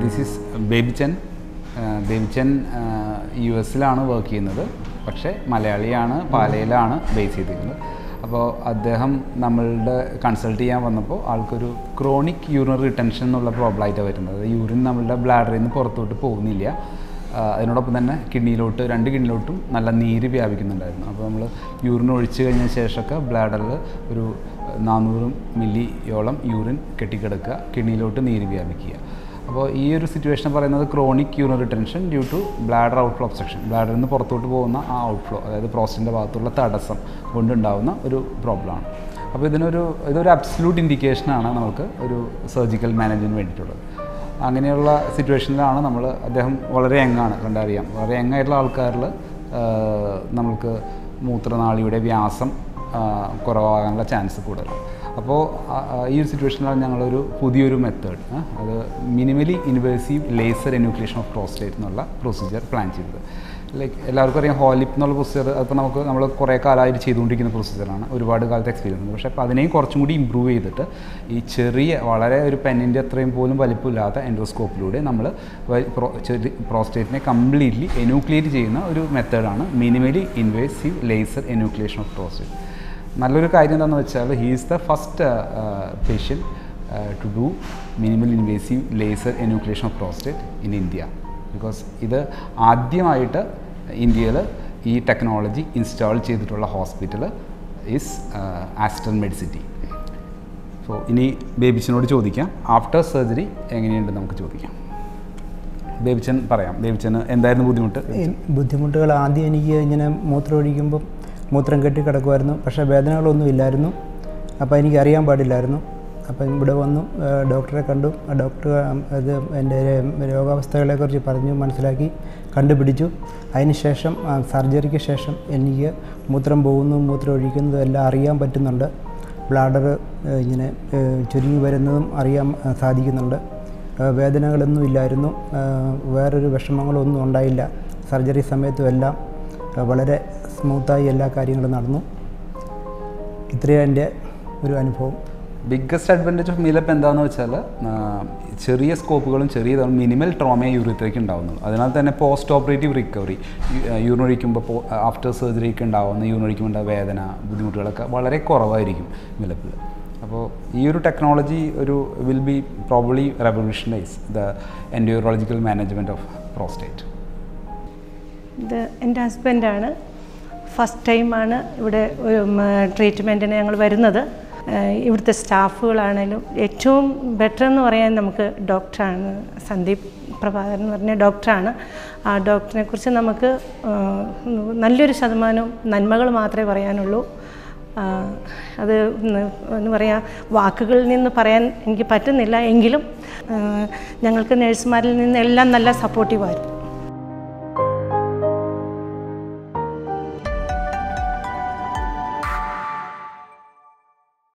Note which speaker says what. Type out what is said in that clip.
Speaker 1: this is Babichan Babichan യു എസിലാണ് work ചെയ്യുന്നത് പക്ഷേ മലയാളിയാണ് പാലയിലാണ് ബേസ് ചെയ്തിരിക്കുന്നത് അപ്പോൾ അദ്ദേഹം നമ്മളുടെ കൺസൾട്ട് ചെയ്യാൻ വന്നപ്പോൾ ആൾക്കൊരു ക്രോണിക് യൂറിനറി റിട്ടൻഷൻ എന്നുള്ള പ്രോബ്ലം ആയിട്ടാണ് വരുന്നത് യൂറിൻ നമ്മളുടെ ബ്ലാഡറിൽ നിന്ന് പുറത്തോട്ട് പോകുന്നില്ല ആ, അതിനോടൊപ്പം തന്നെ കിഡ്നിയിലോട്ട് രണ്ട് കിഡ്നിയിലോട്ടും നല്ല നീര് വ്യാപിക്കുന്നുണ്ടായിരുന്നു അപ്പോൾ നമ്മൾ യൂറിൻ ഒഴിച്ചു കഴിഞ്ഞ ശേഷമൊക്കെ ബ്ലാഡറിൽ ഒരു നാനൂറ് മില്ലിയോളം യൂറിൻ കെട്ടിക്കിടക്കുക കിഡ്നിയിലോട്ട് നീര് വ്യാപിക്കുക അപ്പോൾ ഈ ഒരു സിറ്റുവേഷൻ പറയുന്നത് chronic urine retention due to bladder outflow obstruction ബ്ലാഡറിൽ നിന്ന് പുറത്തോട്ട് പോകുന്ന ആ ഔട്ട്ഫ്ലോ അതായത് പ്രോസ്റ്റേറ്റിൻ്റെ ഭാഗത്തുള്ള തടസ്സം കൊണ്ടുണ്ടാകുന്ന ഒരു പ്രോബ്ലമാണ് അപ്പോൾ ഇതിനൊരു ഇതൊരു അബ്സല്യൂട്ട് ഇൻഡിക്കേഷനാണ് നമുക്ക് ഒരു സർജിക്കൽ മാനേജിന് വേണ്ടിയിട്ടുള്ളത് അങ്ങനെയുള്ള സിറ്റുവേഷനിലാണ് നമ്മൾ അദ്ദേഹം വളരെ യങ്ങാണ് കണ്ടറിയാം വളരെ യങ്ങായിട്ടുള്ള ആൾക്കാരിൽ നമുക്ക് മൂത്രനാളിയുടെ വ്യാസം ആ, കുറവാകാനുള്ള ചാൻസ് കൂടുതലാണ് അപ്പോൾ ആ, ആ, ഈ ഒരു സിറ്റുവേഷനിലാണ് ഞങ്ങളൊരു പുതിയൊരു മെത്തേഡ് അത് minimally invasive laser enucleation of prostate എന്നുള്ള പ്രൊസീജിയർ പ്ലാൻ ചെയ്തത് ലൈക്ക് എല്ലാവർക്കും അറിയാം ഹോലിപ്പ് എന്നുള്ള പ്രൊസീജിയർ അതിപ്പോൾ നമുക്ക് നമ്മൾ കുറേ കാലമായിട്ട് ചെയ്തുകൊണ്ടിരിക്കുന്ന പ്രൊസീജിയറാണ് ഒരുപാട് കാലത്ത് എക്സ്പീരിയൻസ് ഉണ്ട് പക്ഷേ അപ്പോൾ അതിനെയും കുറച്ചും കൂടി ഇമ്പ്രൂവ് ചെയ്തിട്ട് ഈ ചെറിയ വളരെ ഒരു പെന്നിൻ്റെ അത്രയും പോലും വലിപ്പമില്ലാത്ത എൻഡോസ്കോപ്പിലൂടെ നമ്മൾ പ്രോസ്റ്റേറ്റിനെ കംപ്ലീറ്റ്ലി എനൂക്ലിയേറ്റ് ചെയ്യുന്ന ഒരു മെത്തേഡാണ് minimally invasive laser enucleation of prostate നല്ലൊരു കാര്യം എന്താണെന്ന് വെച്ചാൽ he is the first patient to do minimal invasive laser enucleation of prostate in India because ഇത് ആദ്യമായിട്ട് ഇന്ത്യയിൽ ഈ ടെക്നോളജി ഇൻസ്റ്റാൾ ചെയ്തിട്ടുള്ള hospital is Aster Medcity so ഇനി ബേബിച്ചനോട് ചോദിക്കാം ആഫ്റ്റർ സർജറി എങ്ങനെയുണ്ട് നമുക്ക് ചോദിക്കാം ബേബിച്ചൻ പറയാം ബേബിച്ചന് എന്തായിരുന്നു ബുദ്ധിമുട്ട്
Speaker 2: ഈ ബുദ്ധിമുട്ടുകൾ ആദ്യം എനിക്ക് ഇങ്ങനെ മൂത്രം ഒഴിക്കുമ്പം മൂത്രം കെട്ടി കിടക്കുമായിരുന്നു പക്ഷേ വേദനകളൊന്നും ഇല്ലായിരുന്നു അപ്പോൾ എനിക്ക് അറിയാൻ പാടില്ലായിരുന്നു അപ്പം ഇവിടെ വന്നു ആ, ഡോക്ടറെ കണ്ടു ആ ഡോക്ടർ അത് എൻ്റെ രോഗാവസ്ഥകളെക്കുറിച്ച് പറഞ്ഞു മനസ്സിലാക്കി കണ്ടുപിടിച്ചു അതിനുശേഷം ആ, സർജറിക്ക് ശേഷം എനിക്ക് മൂത്രം പോകുന്നതും മൂത്രം ഒഴിക്കുന്നതും എല്ലാം അറിയാൻ പറ്റുന്നുണ്ട് ബ്ലാഡർ ഇങ്ങനെ ഏ, ചുരുങ്ങി വരുന്നതും അറിയാൻ ആ, സാധിക്കുന്നുണ്ട് ആ, വേദനകളൊന്നും ഇല്ലായിരുന്നു ആ, വേറൊരു വിഷമങ്ങളൊന്നും ഉണ്ടായില്ല സർജറി സമയത്തും എല്ലാം ആ, വളരെ സ്മൂത്തായി എല്ലാ കാര്യങ്ങളും നടന്നു ഇത്രയും എൻ്റെ ഒരു അനുഭവം
Speaker 1: ബിഗ്ഗസ്റ്റ് അഡ്വാൻറ്റേജ് ഓഫ് മീലപ്പ് എന്താണെന്ന് വെച്ചാൽ ചെറിയ സ്കോപ്പുകളും ചെറിയ മിനിമൽ ട്രോമയെ യൂറിത്രയ്ക്ക് ഉണ്ടാവുന്നുള്ളൂ അതിനാൽ തന്നെ പോസ്റ്റ് ഓപ്പറേറ്റീവ് റിക്കവറി യൂറിനൊഴിക്കുമ്പോൾ ആഫ്റ്റർ സർജറിക്ക് ഉണ്ടാവുന്ന യൂറിനൊഴിക്കുമ്പോൾ ഉണ്ടാവുന്ന വേദന ബുദ്ധിമുട്ടുകളൊക്കെ വളരെ കുറവായിരിക്കും മിലപ്പിൽ അപ്പോൾ ഈ ഒരു ടെക്നോളജി ഒരു will be probably revolutionise the endourological management of prostate
Speaker 3: ഇത് എൻ്റെ ഹസ്ബൻഡാണ് ഫസ്റ്റ് ടൈമാണ് ഇവിടെ ഒരു ട്രീറ്റ്മെൻറ്റിന് ഞങ്ങൾ വരുന്നത് ഏഹ് ഇവിടുത്തെ സ്റ്റാഫുകളാണേലും ഏറ്റവും ബെറ്റർ എന്ന് പറയാൻ നമുക്ക് ഡോക്ടറാണ് സന്ദീപ് പ്രഭാകരൻ എന്ന് പറഞ്ഞ ഡോക്ടറാണ് ആ ഡോക്ടറിനെ കുറിച്ച് നമുക്ക് ഏഹ് നല്ലൊരു ശതമാനം നന്മകൾ മാത്രമേ പറയാനുള്ളൂ ആഹ് അത് എന്ന് പറയാ വാക്കുകളിൽ നിന്ന് പറയാൻ എനിക്ക് പറ്റുന്നില്ല എങ്കിലും ആഹ് ഞങ്ങൾക്ക് നഴ്സുമാരിൽ നിന്ന് എല്ലാം നല്ല സപ്പോർട്ടീവായിരുന്നു